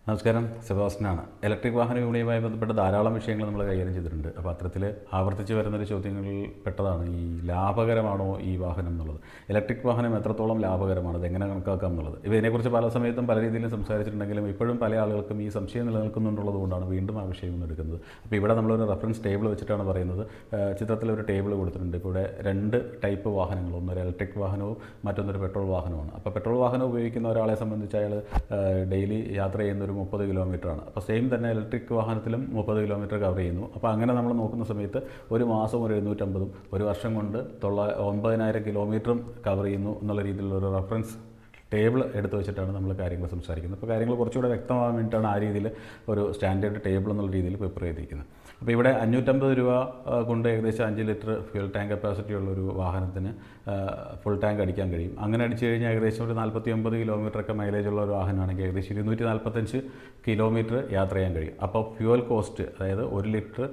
നമസ്കാരം സെബാസ്റ്റനാണ് ഇലക്ട്രിക് വാഹന വിപണിയുമായി ബന്ധപ്പെട്ട ധാരാളം വിഷയങ്ങൾ നമ്മൾ കൈകാര്യം ചെയ്തിട്ടുണ്ട് അപ്പോൾ അത്തരത്തിൽ ആവർത്തിച്ച് വരുന്നൊരു ചോദ്യങ്ങളിൽ പെട്ടതാണ് ഈ ലാഭകരമാണോ ഈ വാഹനം എന്നുള്ളത് ഇലക്ട്രിക് വാഹനം എത്രത്തോളം ലാഭകരമാണ് അത് എങ്ങനെ കണക്കാക്കാം എന്നുള്ളത് ഇപ്പോൾ ഇതിനെക്കുറിച്ച് പല സമയത്തും പല രീതിയിലും സംസാരിച്ചിട്ടുണ്ടെങ്കിലും ഇപ്പോഴും പല ആളുകൾക്കും ഈ സംശയം നിലനിൽക്കുന്നുണ്ടുള്ളത് കൊണ്ടാണ് വീണ്ടും ആ വിഷയം ഒന്ന് എടുക്കുന്നത് അപ്പോൾ ഇവിടെ നമ്മളൊരു റെഫറൻസ് ടേബിൾ വെച്ചിട്ടാണ് പറയുന്നത് ആ, ചിത്രത്തിൽ ഒരു ടേബിൾ കൊടുത്തിട്ടുണ്ട് ഇപ്പോൾ ഇവിടെ രണ്ട് ടൈപ്പ് വാഹനങ്ങൾ ഒന്നൊരു ഇലക്ട്രിക് വാഹനവും മറ്റൊന്നൊരു പെട്രോൾ വാഹനമാണ് അപ്പോൾ പെട്രോൾ വാഹനം ഉപയോഗിക്കുന്ന ഒരാളെ സംബന്ധിച്ച് അയാൾ ഡെയിലി യാത്ര ചെയ്യുന്ന ഒരു മുപ്പത് കിലോമീറ്ററാണ് അപ്പോൾ സെയിം തന്നെ ഇലക്ട്രിക് വാഹനത്തിലും മുപ്പത് കിലോമീറ്റർ കവർ ചെയ്യുന്നു അപ്പോൾ അങ്ങനെ നമ്മൾ നോക്കുന്ന സമയത്ത് ഒരു മാസം ഒരു എഴുന്നൂറ്റമ്പതും ഒരു വർഷം കൊണ്ട് തൊള്ള ഒമ്പതിനായിരം കിലോമീറ്ററും കവർ ചെയ്യുന്നു എന്നുള്ള രീതിയിലുള്ള ഒരു റെഫറൻസ് ടേബിൾ എടുത്തു വെച്ചിട്ടാണ് നമ്മൾ കാര്യങ്ങൾ സംസാരിക്കുന്നത് അപ്പോൾ കാര്യങ്ങൾ കുറച്ചുകൂടെ വ്യക്തമാകാൻ വേണ്ടിയിട്ടാണ് ആ രീതിയിൽ ഒരു സ്റ്റാൻഡേർഡ് ടേബിൾ എന്നുള്ള രീതിയിൽ പ്രിപ്പയർ ചെയ്തിരിക്കുന്നത് അപ്പോൾ ഇവിടെ അഞ്ഞൂറ്റമ്പത് രൂപ ആ, കൊണ്ട് ഏകദേശം അഞ്ച് ലിറ്റർ ഫ്യൂൽ ടാങ്ക് കപ്പാസിറ്റി ഉള്ള ഒരു വാഹനത്തിന് ഫുൾ ടാങ്ക് അടിക്കാൻ കഴിയും അങ്ങനെ അടിച്ചു കഴിഞ്ഞാൽ ഏകദേശം ഒരു നാൽപ്പത്തി ഒമ്പത് കിലോമീറ്ററൊക്കെ മൈലേജ് ഉള്ള ഒരു വാഹനമാണെങ്കിൽ ഏകദേശം ഇരുന്നൂറ്റി നാൽപ്പത്തഞ്ച് കിലോമീറ്റർ യാത്ര ചെയ്യാൻ കഴിയും അപ്പോൾ ഫ്യൂവൽ കോസ്റ്റ് അതായത് ഒരു ലിറ്റർ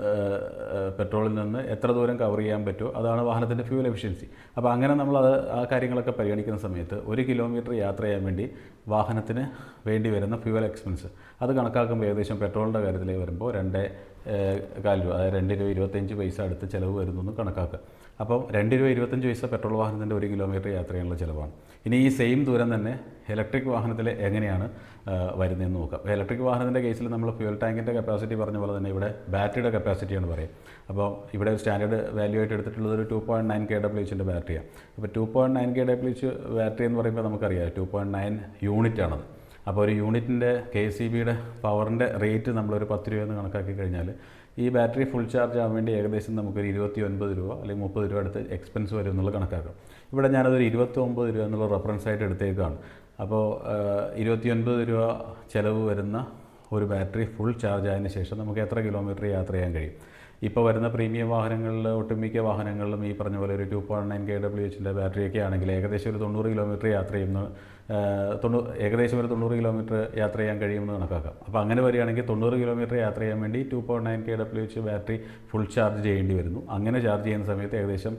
പെട്രോളിൽ നിന്ന് എത്ര ദൂരം കവർ ചെയ്യാൻ പറ്റുമോ അതാണ് വാഹനത്തിൻ്റെ ഫ്യൂൽ എഫിഷ്യൻസി അപ്പോൾ അങ്ങനെ നമ്മൾ അത് ആ കാര്യങ്ങളൊക്കെ പരിഗണിക്കുന്ന സമയത്ത് ഒരു കിലോമീറ്റർ യാത്ര ചെയ്യാൻ വേണ്ടി വാഹനത്തിന് വേണ്ടി വരുന്ന ഫ്യൂവൽ എക്സ്പെൻസ് അത് കണക്കാക്കുമ്പോൾ ഏകദേശം പെട്രോളിൻ്റെ കാര്യത്തിലേക്ക് വരുമ്പോൾ രണ്ട് ഏഹ്, കാൽ രൂപ അതായത് രണ്ട് രൂപ ഇരുപത്തഞ്ച് പൈസ അടുത്ത് ചിലവ് വരുന്നു എന്ന് കണക്കാക്കുക അപ്പം രണ്ട് രൂപ ഇരുപത്തഞ്ച് പൈസ പെട്രോൾ വാഹനത്തിൻ്റെ ഒരു കിലോമീറ്റർ യാത്ര ചെയ്യാനുള്ള ചിലവാണ് ഇനി ഈ സെയിം ദൂരം തന്നെ ഇലക്ട്രിക് വാഹനത്തിൽ എങ്ങനെയാണ് ആ, വരുന്നതെന്ന് നോക്കാം ഇലക്ട്രിക് വാഹനത്തിൻ്റെ കേസിൽ നമ്മൾ ഫ്യൂൽ ടാങ്കിൻ്റെ കപ്പാസിറ്റി പറഞ്ഞ പോലെ തന്നെ ഇവിടെ ബാറ്ററിയുടെ കപ്പാസിറ്റിയാണ് പറയും അപ്പോൾ ഇവിടെ സ്റ്റാൻഡേർഡ് വാല്യൂ ആയിട്ട് എടുത്തിട്ടുള്ളത് ഒരു two point nine K W എച്ചിൻ്റെ ബാറ്ററിയാണ് അപ്പോൾ two point nine K W H battery എന്ന് പറയുമ്പോൾ നമുക്കറിയാം ടു പോയിൻറ്റ് നയൻ യൂണിറ്റ് ആണത് അപ്പോൾ ഒരു യൂണിറ്റിൻ്റെ കെ സി ബിയുടെ പവറിൻ്റെ റേറ്റ് നമ്മളൊരു പത്ത് രൂപയെന്ന് കണക്കാക്കി കഴിഞ്ഞാൽ ഈ ബാറ്ററി ഫുൾ ചാർജ് ആവാൻ വേണ്ടി ഏകദേശം നമുക്കൊരു ഇരുപത്തി ഒൻപത് രൂപ അല്ലെങ്കിൽ മുപ്പത് രൂപ അടുത്ത് എക്സ്പെൻസ് വരും എന്നുള്ളത് കണക്കാക്കാം ഇവിടെ ഞാനതൊരു ഇരുപത്തി ഒമ്പത് രൂപ എന്നുള്ള റെഫറൻസ് ആയിട്ട് എടുത്തേക്കാണ് അപ്പോൾ ഇരുപത്തി ഒൻപത് രൂപ ചിലവ് വരുന്ന ഒരു ബാറ്ററി ഫുൾ ചാർജ് ആയതിനു ശേഷം നമുക്ക് എത്ര കിലോമീറ്റർ യാത്ര ചെയ്യാൻ കഴിയും ഇപ്പോൾ വരുന്ന പ്രീമിയം വാഹനങ്ങളിൽ ഒട്ടുമിക്ക വാഹനങ്ങളിലും ഈ പറഞ്ഞ പോലെ ഒരു two point nine K W എച്ചിൻ്റെ ബാറ്ററിയൊക്കെ ആണെങ്കിൽ ഏകദേശം ഒരു തൊണ്ണൂറ് കിലോമീറ്റർ യാത്ര ചെയ്യുന്ന തൊണ്ണൂ ഏകദേശം ഒരു തൊണ്ണൂറ് കിലോമീറ്റർ യാത്ര ചെയ്യാൻ കഴിയുമെന്ന് കണക്കാക്കാം അപ്പോൾ അങ്ങനെ വരികയാണെങ്കിൽ തൊണ്ണൂറ് കിലോമീറ്റർ യാത്ര ചെയ്യാൻ വേണ്ടി two point nine K W H battery full charge ചെയ്യേണ്ടി വരുന്നു അങ്ങനെ ചാർജ് ചെയ്യുന്ന സമയത്ത് ഏകദേശം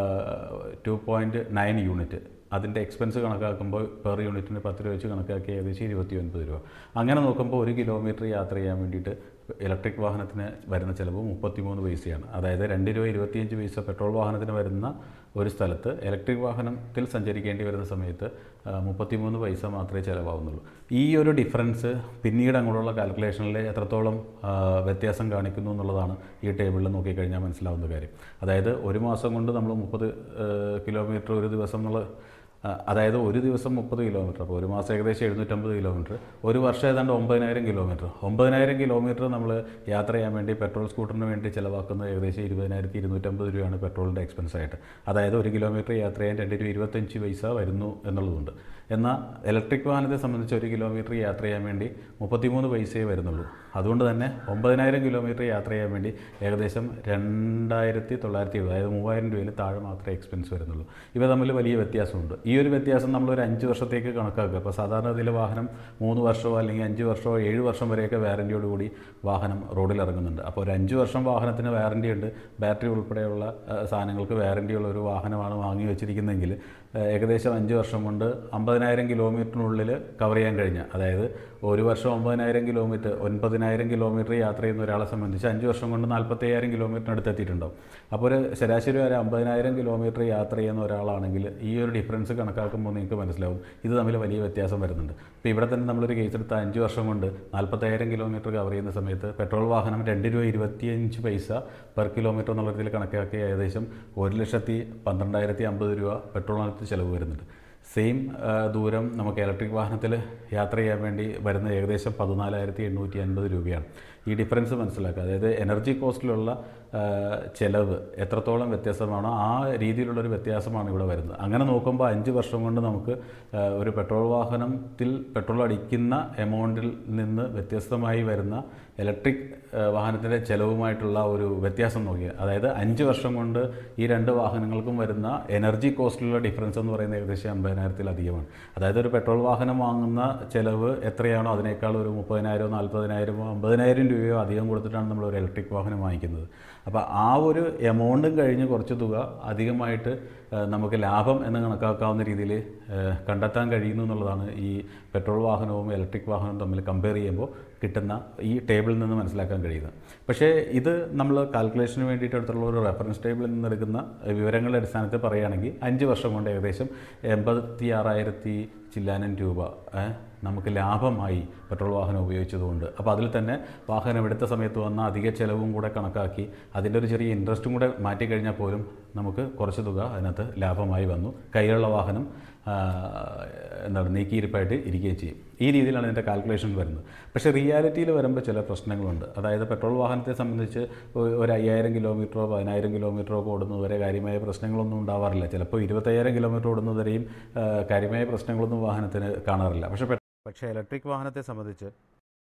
ടു പോയിൻറ്റ് നയൻ യൂണിറ്റ് അതിൻ്റെ എക്സ്പെൻസ് കണക്കാക്കുമ്പോൾ പെർ യൂണിറ്റിന് പത്ത് രൂപ വെച്ച് കണക്കാക്കി ഏകദേശം ഇരുപത്തി ഒൻപത് രൂപ അങ്ങനെ നോക്കുമ്പോൾ ഒരു കിലോമീറ്റർ യാത്ര ചെയ്യാൻ വേണ്ടിയിട്ട് ഇലക്ട്രിക് വാഹനത്തിന് വരുന്ന ചിലവ് മുപ്പത്തിമൂന്ന് പൈസയാണ് അതായത് രണ്ട് രൂപ ഇരുപത്തിയഞ്ച് പൈസ പെട്രോൾ വാഹനത്തിന് വരുന്ന ഒരു സ്ഥലത്ത് ഇലക്ട്രിക് വാഹനത്തിൽ സഞ്ചരിക്കേണ്ടി വരുന്ന സമയത്ത് ആ, മുപ്പത്തിമൂന്ന് പൈസ മാത്രമേ ചിലവാകുന്നുള്ളൂ ഈ ഒരു ഡിഫറൻസ് പിന്നീട് അങ്ങോട്ടുള്ള കാൽക്കുലേഷനിൽ എത്രത്തോളം ആ, വ്യത്യാസം കാണിക്കുന്നു എന്നുള്ളതാണ് ഈ ടേബിളിൽ നോക്കിക്കഴിഞ്ഞാൽ മനസ്സിലാവുന്ന കാര്യം അതായത് ഒരു മാസം കൊണ്ട് നമ്മൾ മുപ്പത് കിലോമീറ്റർ ഒരു ദിവസം എന്നുള്ള ആ, അതായത് ഒരു ദിവസം മുപ്പത് കിലോമീറ്റർ അപ്പോൾ ഒരു മാസം ഏകദേശം എഴുന്നൂറ്റമ്പത് കിലോമീറ്റർ ഒരു വർഷം ഏതാണ്ട് ഒമ്പതിനായിരം കിലോമീറ്റർ ഒമ്പതിനായിരം കിലോമീറ്റർ നമ്മൾ യാത്ര ചെയ്യാൻ വേണ്ടി പെട്രോൾ സ്കൂട്ടറിന് വേണ്ടി ചിലവാക്കുന്നത് ഏകദേശം ഇരുപതിനായിരത്തി ഇരുന്നൂറ്റമ്പത് രൂപയാണ് പെട്രോളിൻ്റെ എക്സ്പെൻസ് ആയിട്ട് അതായത് ഒരു കിലോമീറ്റർ യാത്ര ചെയ്യാൻ രണ്ട് രൂപ ഇരുപത്തഞ്ച് പൈസ വരുന്നു എന്നുള്ളതുണ്ട് എന്നാൽ ഇലക്ട്രിക് വാഹനത്തെ സംബന്ധിച്ച് ഒരു കിലോമീറ്റർ യാത്ര ചെയ്യാൻ വേണ്ടി മുപ്പത്തിമൂന്ന് പൈസയേ വരുന്നുള്ളൂ അതുകൊണ്ട് തന്നെ ഒമ്പതിനായിരം കിലോമീറ്റർ യാത്ര ചെയ്യാൻ വേണ്ടി ഏകദേശം രണ്ടായിരത്തി തൊള്ളായിരത്തി എഴുപത് അതായത് മൂവായിരം രൂപയിൽ താഴെ മാത്രമേ എക്സ്പെൻസ് വരുന്നുള്ളൂ ഇവ തമ്മിൽ വലിയ വ്യത്യാസമുണ്ട് ഈ ഒരു വ്യത്യാസം നമ്മളൊരു അഞ്ച് വർഷത്തേക്ക് കണക്കാക്കുക അപ്പോൾ സാധാരണ ഇതിൽ വാഹനം മൂന്ന് വർഷമോ അല്ലെങ്കിൽ അഞ്ച് വർഷമോ ഏഴ് വർഷം വരെയൊക്കെ വാറൻറ്റിയോട് കൂടി വാഹനം റോഡിൽ ഇറങ്ങുന്നുണ്ട് അപ്പോൾ ഒരു അഞ്ച് വർഷം വാഹനത്തിന് വാറൻറ്റി ഉണ്ട് ബാറ്ററി ഉൾപ്പെടെയുള്ള ആ, സാധനങ്ങൾക്ക് വാറൻറ്റി ഉള്ള ഒരു വാഹനമാണ് വാങ്ങി വെച്ചിരിക്കുന്നതെങ്കിൽ ആ, ഏകദേശം അഞ്ച് വർഷം കൊണ്ട് അമ്പതിനായിരം കിലോമീറ്ററിനുള്ളിൽ കവർ ചെയ്യാൻ കഴിഞ്ഞ അതായത് ഒരു വർഷം ഒമ്പതിനായിരം കിലോമീറ്റർ ഒൻപതിനായിരം കിലോമീറ്റർ യാത്ര ചെയ്യുന്ന ഒരാളെ സംബന്ധിച്ച് അഞ്ച് വർഷം കൊണ്ട് നാൽപ്പത്തയ്യായിരം കിലോമീറ്ററിനടുത്ത് എത്തിയിട്ടുണ്ടാവും അപ്പോൾ ഒരു ശരാശരി ഒരു അമ്പതിനായിരം കിലോമീറ്റർ യാത്ര ചെയ്യുന്ന ഒരാളാണെങ്കിൽ ഈ ഒരു ഡിഫറൻസ് കണക്കാക്കുമ്പോൾ നിങ്ങൾക്ക് മനസ്സിലാവും ഇത് തമ്മിൽ വലിയ വ്യത്യാസം വരുന്നുണ്ട് ഇപ്പോൾ ഇവിടെ തന്നെ നമ്മളൊരു കേസ് എടുത്ത അഞ്ച് വർഷം കൊണ്ട് നാൽപ്പത്തയ്യായിരം കിലോമീറ്റർ കവർ ചെയ്യുന്ന സമയത്ത് പെട്രോൾ വാഹനം രണ്ട് രൂപ ഇരുപത്തിയഞ്ച് പൈസ പെർ കിലോമീറ്റർ എന്നുള്ള രീതിയിൽ കണക്കാക്കി ഏകദേശം ഒരു ലക്ഷത്തി പന്ത്രണ്ടായിരത്തി അമ്പത് രൂപ പെട്രോളിനകത്ത് ചിലവ് വരുന്നുണ്ട് സെയിം ദൂരം നമുക്ക് ഇലക്ട്രിക് വാഹനത്തിൽ യാത്ര ചെയ്യാൻ വേണ്ടി വരുന്ന ഏകദേശം പതിനാലായിരത്തി എണ്ണൂറ്റി അൻപത് രൂപയാണ് ഈ ഡിഫറൻസ് മനസ്സിലാക്കുക അതായത് എനർജി കോസ്റ്റിലുള്ള ആ, ചെലവ് എത്രത്തോളം വ്യത്യാസമാണോ ആ രീതിയിലുള്ളൊരു വ്യത്യാസമാണ് ഇവിടെ വരുന്നത് അങ്ങനെ നോക്കുമ്പോൾ അഞ്ച് വർഷം കൊണ്ട് നമുക്ക് ആ, ഒരു പെട്രോൾ വാഹനത്തിൽ പെട്രോൾ അടിക്കുന്ന എമൗണ്ടിൽ നിന്ന് വ്യത്യസ്തമായി വരുന്ന ഇലക്ട്രിക് വാഹനത്തിൻ്റെ ചിലവുമായിട്ടുള്ള ഒരു വ്യത്യാസം നോക്കിയാൽ അതായത് അഞ്ച് വർഷം കൊണ്ട് ഈ രണ്ട് വാഹനങ്ങൾക്കും വരുന്ന എനർജി കോസ്റ്റിലുള്ള ഡിഫറൻസ് എന്ന് പറയുന്നത് ഏകദേശം അമ്പതിനായിരത്തിലധികമാണ് അതായത് ഒരു പെട്രോൾ വാഹനം വാങ്ങുന്ന ചിലവ് എത്രയാണോ അതിനേക്കാൾ ഒരു മുപ്പതിനായിരമോ നാൽപ്പതിനായിരമോ അമ്പതിനായിരം രൂപയോ അധികം കൊടുത്തിട്ടാണ് നമ്മൾ ഒരു ഇലക്ട്രിക് വാഹനം വാങ്ങിക്കുന്നത് അപ്പോൾ ആ ഒരു എമൗണ്ടും കഴിഞ്ഞ് കുറച്ച് തുക അധികമായിട്ട് ആ, നമുക്ക് ലാഭം എന്ന് കണക്കാക്കാവുന്ന രീതിയിൽ കണ്ടെത്താൻ കഴിയുന്നു എന്നുള്ളതാണ് ഈ പെട്രോൾ വാഹനവും ഇലക്ട്രിക് വാഹനവും തമ്മിൽ കമ്പയർ ചെയ്യുമ്പോൾ കിട്ടുന്ന ഈ ടേബിളിൽ നിന്ന് മനസ്സിലാക്കാൻ കഴിയുന്നത് പക്ഷേ ഇത് നമ്മൾ കാൽക്കുലേഷന് വേണ്ടിയിട്ട് എടുത്തുള്ള ഒരു റെഫറൻസ് ടേബിളിൽ നിന്ന് എടുക്കുന്ന വിവരങ്ങളുടെ അടിസ്ഥാനത്തിൽ പറയുകയാണെങ്കിൽ അഞ്ച് വർഷം കൊണ്ട് ഏകദേശം എൺപത്തി ആറായിരത്തി ചില്ലാനം രൂപ ഏ, നമുക്ക് ലാഭമായി പെട്രോൾ വാഹനം ഉപയോഗിച്ചതുകൊണ്ട് അപ്പോൾ അതിൽ തന്നെ വാഹനം എടുത്ത സമയത്ത് വന്ന അധിക ചെലവും കൂടെ കണക്കാക്കി അതിൻ്റെ ഒരു ചെറിയ ഇൻട്രസ്റ്റും കൂടെ മാറ്റിക്കഴിഞ്ഞാൽ പോലും നമുക്ക് കുറച്ച് തുക അതിനകത്ത് ലാഭമായി വന്നു കയ്യിലുള്ള വാഹനം ആ, എന്താണ് നീക്കിയിരിപ്പായിട്ട് ഇരിക്കുകയും ചെയ്യും ഈ രീതിയിലാണ് ഇതിൻ്റെ കാൽക്കുലേഷൻ വരുന്നത് പക്ഷേ റിയാലിറ്റിയിൽ വരുമ്പോൾ ചില പ്രശ്നങ്ങളുണ്ട് അതായത് പെട്രോൾ വാഹനത്തെ സംബന്ധിച്ച് ഒ- ഒരു അയ്യായിരം കിലോമീറ്ററോ പതിനായിരം കിലോമീറ്ററോ ഒക്കെ ഓടുന്നതുവരെ കാര്യമായ പ്രശ്നങ്ങളൊന്നും ഉണ്ടാവാറില്ല ചിലപ്പോൾ ഇരുപത്തയ്യായിരം കിലോമീറ്റർ ഓടുന്നതുവരെയും ആ, കാര്യമായ പ്രശ്നങ്ങളൊന്നും വാഹനത്തിന് കാണാറില്ല പക്ഷേ പെ- പക്ഷേ ഇലക്ട്രിക് വാഹനത്തെ സംബന്ധിച്ച്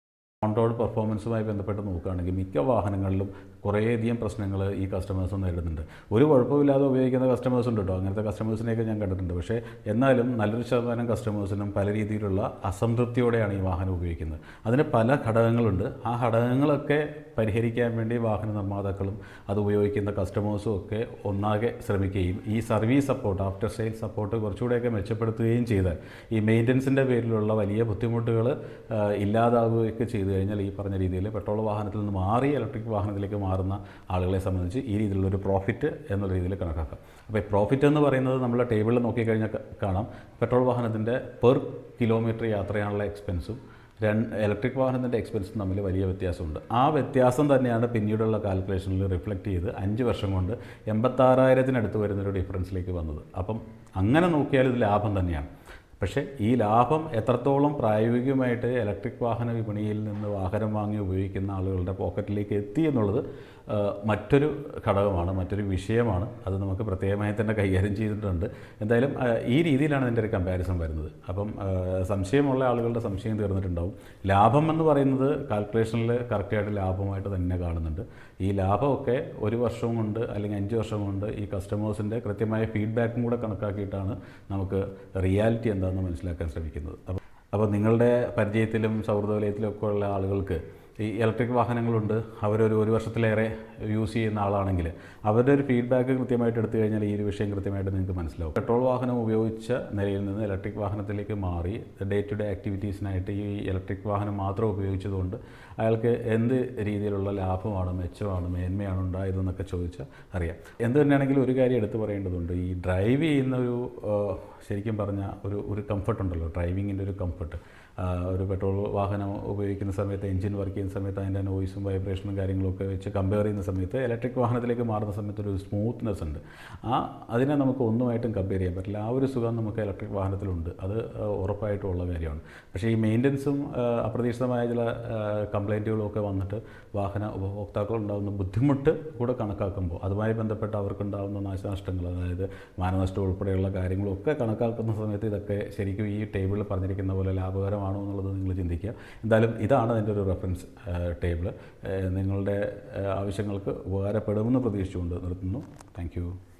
ഓൺ റോഡ് പെർഫോമൻസുമായി ബന്ധപ്പെട്ട് നോക്കുകയാണെങ്കിൽ മിക്ക വാഹനങ്ങളിലും കുറേയധികം പ്രശ്നങ്ങൾ ഈ കസ്റ്റമേഴ്സ് നേരിടുന്നുണ്ട് ഒരു കുഴപ്പമില്ലാതെ ഉപയോഗിക്കുന്ന കസ്റ്റമേഴ്സ് ഉണ്ട് കേട്ടോ അങ്ങനത്തെ കസ്റ്റമേഴ്സിനെയൊക്കെ ഞാൻ കണ്ടിട്ടുണ്ട് പക്ഷേ എന്നാലും നല്ലൊരു ശതമാനം കസ്റ്റമേഴ്സിനും പല രീതിയിലുള്ള അസംതൃപ്തിയോടെയാണ് ഈ വാഹനം ഉപയോഗിക്കുന്നത് അതിന് പല ഘടകങ്ങളുണ്ട് ആ ഘടകങ്ങളൊക്കെ പരിഹരിക്കാൻ വേണ്ടി വാഹന നിർമ്മാതാക്കളും അത് ഉപയോഗിക്കുന്ന കസ്റ്റമേഴ്സും ഒക്കെ ഒന്നാകെ ശ്രമിക്കുകയും ഈ service support after sale support കുറച്ചുകൂടെയൊക്കെ മെച്ചപ്പെടുത്തുകയും ചെയ്താൽ ഈ മെയിൻ്റനൻസിൻ്റെ പേരിലുള്ള വലിയ ബുദ്ധിമുട്ടുകൾ ഇല്ലാതാവുകയൊക്കെ ചെയ്തു കഴിഞ്ഞാൽ ഈ പറഞ്ഞ രീതിയിൽ പെട്രോൾ വാഹനത്തിൽ നിന്ന് മാറി ഇലക്ട്രിക് വാഹനത്തിലേക്ക് മാറുന്ന ആളുകളെ സംബന്ധിച്ച് ഈ രീതിയിലുള്ള ഒരു പ്രോഫിറ്റ് എന്നുള്ള രീതിയിൽ കണക്കാക്കാം അപ്പോൾ ഈ പ്രോഫിറ്റ് എന്ന് പറയുന്നത് നമ്മൾ ടേബിളിൽ നോക്കിക്കഴിഞ്ഞാൽ ക- കാണാം പെട്രോൾ വാഹനത്തിൻ്റെ പെർ കിലോമീറ്റർ യാത്ര ചെയ്യാനുള്ള എക്സ്പെൻസും രണ്ട് ഇലക്ട്രിക് വാഹനത്തിൻ്റെ എക്സ്പെൻസും തമ്മിൽ വലിയ വ്യത്യാസമുണ്ട് ആ വ്യത്യാസം തന്നെയാണ് പിന്നീടുള്ള കാൽക്കുലേഷനിൽ റിഫ്ലക്റ്റ് ചെയ്ത് അഞ്ച് വർഷം കൊണ്ട് എൺപത്താറായിരത്തിനടുത്ത് വരുന്നൊരു ഡിഫറൻസിലേക്ക് വന്നത് അപ്പം അങ്ങനെ നോക്കിയാൽ ഇത് ലാഭം തന്നെയാണ് പക്ഷേ ഈ ലാഭം എത്രത്തോളം പ്രായോഗികമായിട്ട് ഇലക്ട്രിക് വാഹന വിപണിയിൽ നിന്ന് വാഹനം വാങ്ങി ഉപയോഗിക്കുന്ന ആളുകളുടെ പോക്കറ്റിലേക്ക് എത്തി എന്നുള്ളത് ആ, മറ്റൊരു ഘടകമാണ് മറ്റൊരു വിഷയമാണ് അത് നമുക്ക് പ്രത്യേകമായി തന്നെ കൈകാര്യം ചെയ്തിട്ടുണ്ട് എന്തായാലും ആ, ഈ രീതിയിലാണ് ഇതിൻ്റെ ഒരു കമ്പാരിസൺ വരുന്നത് അപ്പം ആ, സംശയമുള്ള ആളുകളുടെ സംശയം തീർന്നിട്ടുണ്ടാവും ലാഭം എന്ന് പറയുന്നത് കാൽക്കുലേഷനിൽ കറക്റ്റായിട്ട് ലാഭമായിട്ട് തന്നെ കാണുന്നുണ്ട് ഈ ലാഭമൊക്കെ ഒരു വർഷം കൊണ്ട് അല്ലെങ്കിൽ അഞ്ച് വർഷം കൊണ്ട് ഈ കസ്റ്റമേഴ്സിൻ്റെ കൃത്യമായ ഫീഡ്ബാക്കും കൂടെ കണക്കാക്കിയിട്ടാണ് നമുക്ക് റിയാലിറ്റി എന്താണെന്ന് മനസ്സിലാക്കാൻ ശ്രമിക്കുന്നത് അപ്പോൾ അപ്പോൾ നിങ്ങളുടെ പരിചയത്തിലും സൗഹൃദ വലയത്തിലും ഒക്കെ ഉള്ള ആളുകൾക്ക് ഈ ഇലക്ട്രിക് വാഹനങ്ങളുണ്ട് അവരൊരു ഒരു വർഷത്തിലേറെ യൂസ് ചെയ്യുന്ന ആളാണെങ്കിൽ അവരുടെ ഒരു ഫീഡ്ബാക്ക് കൃത്യമായിട്ട് എടുത്തു കഴിഞ്ഞാൽ ഈ ഒരു വിഷയം കൃത്യമായിട്ട് നിങ്ങൾക്ക് മനസ്സിലാവും പെട്രോൾ വാഹനം ഉപയോഗിച്ച നിലയിൽ നിന്ന് ഇലക്ട്രിക് വാഹനത്തിലേക്ക് മാറി ഡേ ടു ഡേ ആക്ടിവിറ്റീസിനായിട്ട് ഈ ഇലക്ട്രിക് വാഹനം മാത്രം ഉപയോഗിച്ചതുകൊണ്ട് അയാൾക്ക് എന്ത് രീതിയിലുള്ള ലാഭമാണ് മെച്ചമാണ് മേന്മയാണ് ഉണ്ടായതെന്നൊക്കെ ചോദിച്ചാൽ അറിയാം എന്ത് തന്നെയാണെങ്കിലും ഒരു കാര്യം എടുത്തു പറയേണ്ടതുണ്ട് ഈ ഡ്രൈവ് ചെയ്യുന്ന ഒരു ആ, ശരിക്കും പറഞ്ഞ ഒരു ഒരു കംഫർട്ട് ഉണ്ടല്ലോ ഡ്രൈവിങ്ങിൻ്റെ ഒരു കംഫർട്ട് ഒരു പെട്രോൾ വാഹനം ഉപയോഗിക്കുന്ന സമയത്ത് എഞ്ചിൻ വർക്ക് ചെയ്യുന്ന സമയത്ത് അതിൻ്റെ നോയ്സും വൈബ്രേഷനും കാര്യങ്ങളൊക്കെ വെച്ച് കമ്പയർ ചെയ്യുന്ന സമയത്ത് ഇലക്ട്രിക് വാഹനത്തിലേക്ക് മാറുന്ന സമയത്ത് ഒരു സ്മൂത്ത്നെസ് ഉണ്ട് ആ അതിനെ നമുക്ക് ഒന്നുമായിട്ടും കമ്പയർ ചെയ്യാൻ പറ്റില്ല ആ ഒരു സുഖം നമുക്ക് ഇലക്ട്രിക് വാഹനത്തിലുണ്ട് അത് ആ, ഉറപ്പായിട്ടും ഉള്ള കാര്യമാണ് പക്ഷേ ഈ മെയിൻ്റനൻസും അപ്രതീക്ഷിതമായ ചില കംപ്ലൈൻറ്റുകളും ഒക്കെ വന്നിട്ട് വാഹന ഉപഭോക്താക്കൾ ഉണ്ടാകുന്ന ബുദ്ധിമുട്ട് കൂടെ കണക്കാക്കുമ്പോൾ അതുമായി ബന്ധപ്പെട്ട് അവർക്കുണ്ടാകുന്ന നാശനഷ്ടങ്ങൾ അതായത് മാനനഷ്ടം ഉൾപ്പെടെയുള്ള കാര്യങ്ങളൊക്കെ കണക്കാക്കുന്ന സമയത്ത് ഇതൊക്കെ ശരിക്കും ഈ ടേബിളിൽ പറഞ്ഞിരിക്കുന്ന പോലെ ലാഭകരമാണോ എന്നുള്ളത് നിങ്ങൾ ചിന്തിക്കുക എന്തായാലും ഇതാണ് അതിൻ്റെ ഒരു റെഫറൻസ് ടേബിൾ നിങ്ങളുടെ ആ, ആവശ്യങ്ങൾക്ക് ഉപകാരപ്പെടുമെന്ന് പ്രതീക്ഷിച്ചുകൊണ്ട് നിർത്തുന്നു താങ്ക്